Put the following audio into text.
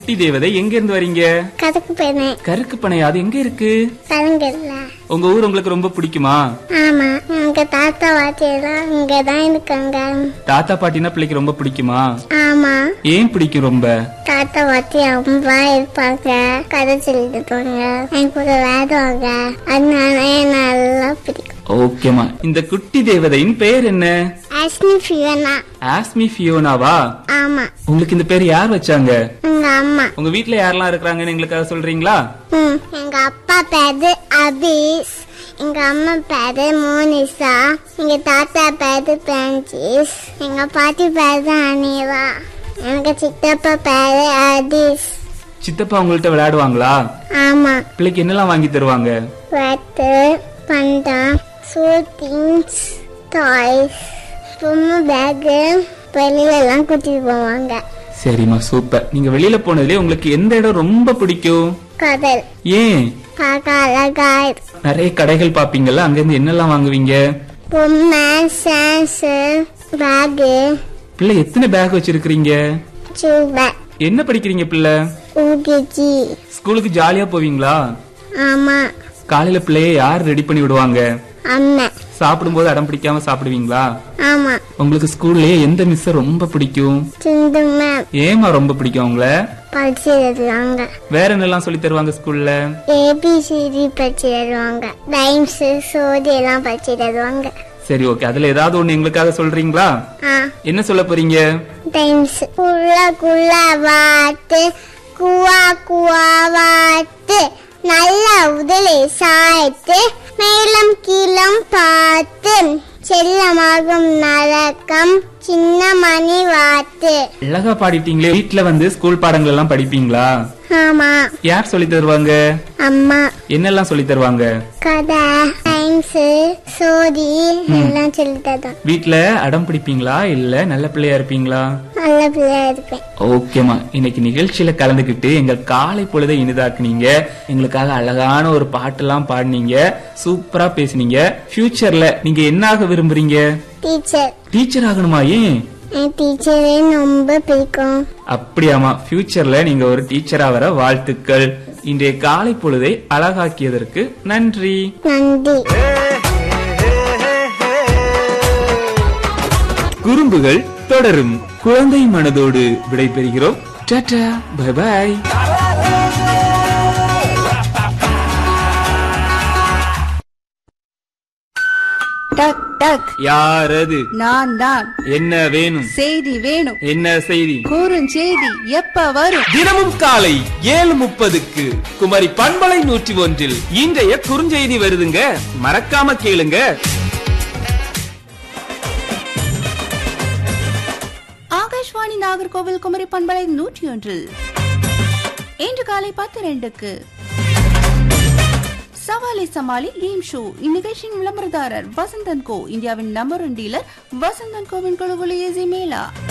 குட்டி தேவதை எங்க இருந்து வரீங்க கதக்கு போயிருந்தேன் கருக்கு பனை அது எங்க இருக்கு கலங்கல்ல உங்க ஊர் உங்களுக்கு ரொம்ப பிடிக்குமா ஆமா எங்க தாத்தா பாட்டி எல்லாம் இங்க தான் இருக்காங்க தாத்தா பாட்டினா பிள்ளைக்கு ரொம்ப பிடிக்குமா ஆமா ஏன் பிடிக்கும் ரொம்ப தாத்தா பாட்டி ரொம்ப இருப்பாங்க கதை சொல்லிட்டுருப்பாங்க என் கூட விளையாடுவாங்க அதனால எனக்கு நல்லா பிடிக்கும் ஓகேமா இந்த குட்டி தேவதையின் பெயர் என்ன அஸ்னி ஃபியோனா ஆஸ்மி ஃபியோனாவா ஆமா உங்களுக்கு இந்த பேர் யார் வச்சாங்க எங்க அம்மா உங்க வீட்ல யாரெல்லாம் இருக்கிறாங்கன்னு எங்களுக்காக சொல்றீங்களா ம், எங்க அப்பா பேரு அபீஸ் எங்க அம்மா பேரு மோனிசா எங்க தாத்தா பேரு பிரான்சிஸ் எங்க பாட்டி பேரு அனிவா எங்க சித்தப்பா பேரு அதீஸ் சித்தப்பா உங்கள்ட்ட விளையாடுவாங்களா ஆமா பிள்ளைக்கு என்னெல்லாம் வாங்கி தருவாங்க வெட்டு பண்டம் ஷூட்டிங்ஸ் டாய்ஸ் பொம்மை பேகு வெளியில எல்லாம் கூட்டிட்டு போவாங்க சரிம்மா சூப்பர் நீங்க வெளியில போனதுலயே உங்களுக்கு எந்த இடம் ரொம்ப பிடிக்கும் கடல் ஏன் பார்க்க அழகா இருக்கு நிறைய கடைகள் பாப்பீங்கல்ல அங்க இருந்து என்னெல்லாம் வாங்குவீங்க பொம்மை சான்ஸு பேகு பிள்ளை எத்தனை பேக் வச்சிருக்கீங்க சூபை என்ன படிக்கிறீங்க பிள்ளை ஊகிச்சி ஸ்கூலுக்கு ஜாலியா போவீங்களா ஆமா காலையில பிள்ளைய யார் ரெடி பண்ணி விடுவாங்க அம்மா சாப்பிடும்போது அடம் பிடிக்காம சாப்பிடுவீங்களா ஆமா உங்களுக்கு ஸ்கூல்லயே எந்த மிஸ் ரொம்ப பிடிக்கும் சிந்து மேம் ஏமா ரொம்ப பிடிக்கும் உங்கள படிச்சு எழுதுவாங்க வேற என்னெல்லாம் சொல்லி தருவாங்க ஸ்கூல்ல ஏபிசிடி படிச்சு எழுதுவாங்க ரைம்ஸ் சோதி எல்லாம் படிச்சு எழுதுவாங்க சரி ஓகே அதுல ஏதாவது ஒண்ணு எங்களுக்காக சொல்றீங்களா ஆ என்ன சொல்ல போறீங்க டைம்ஸ் குள்ள குள்ள வாத்து குவா குவா வாத்து நல்ல உதலை சாய்த்து மேலும் கீழும் பார்த்து செல்லமாகும் நரக்கம் சின்ன மணி வாத்து அழகா பாடிட்டீங்களே வீட்ல வந்து ஸ்கூல் பாடங்கள் எல்லாம் படிப்பீங்களா ஆமா யார் சொல்லி தருவாங்க அம்மா என்னெல்லாம் சொல்லி தருவாங்க கதை டைம்ஸ் சோதி எல்லாம் சொல்லி தரோம் வீட்ல அடம் பிடிப்பீங்களா இல்ல நல்ல பிள்ளையா இருப்பீங்களா நல்ல பிள்ளையா இருப்பேன் ஓகேமா இன்னைக்கு நிகழ்ச்சியில கலந்துக்கிட்டு எங்க காலை பொழுதை இனிதாக்குனீங்க எங்களுக்காக அழகான ஒரு பாட்டெல்லாம் பாடினீங்க சூப்பரா பேசுனீங்க ஃபியூச்சர்ல நீங்க என்ன ஆக விரும்புறீங்க டீச்சர் டீச்சர் ஆகணுமா ஏன் என் டீச்சரே ரொம்ப பிடிக்கும் அப்படியாமா ஃபியூச்சர்ல நீங்க ஒரு டீச்சரா வர வாழ்த்துக்கள் இன்றைய காலை பொழுதை அழகாக்கியதற்கு நன்றி நன்றி குறும்புகள் தொடரும் குழந்தை மனதோடு விடைபெறுகிறோம் டாடா பை பாய் டக் டக் யாரது நான் தான் என்ன வேணும் செய்தி வேணும் என்ன செய்தி குறுஞ்செய்தி எப்ப வரும் தினமும் காலை ஏழு முப்பதுக்கு குமரி பண்பலை நூற்றி ஒன்றில் இன்றைய குறுஞ்செய்தி வருதுங்க மறக்காம கேளுங்க ஆகாஷ்வாணி நாகர்கோவில் குமரி பண்பலை நூற்றி ஒன்றில் இன்று காலை பத்து ரெண்டுக்கு சவாலை சமாளி கேம் ஷோ இந்நிகழ்ச்சியின் விளம்பரதாரர் வசந்தன் கோ இந்தியாவின் நம்பர் ஒன் டீலர் வசந்தன் கோவின் குழுகுலு ஏசி மேலா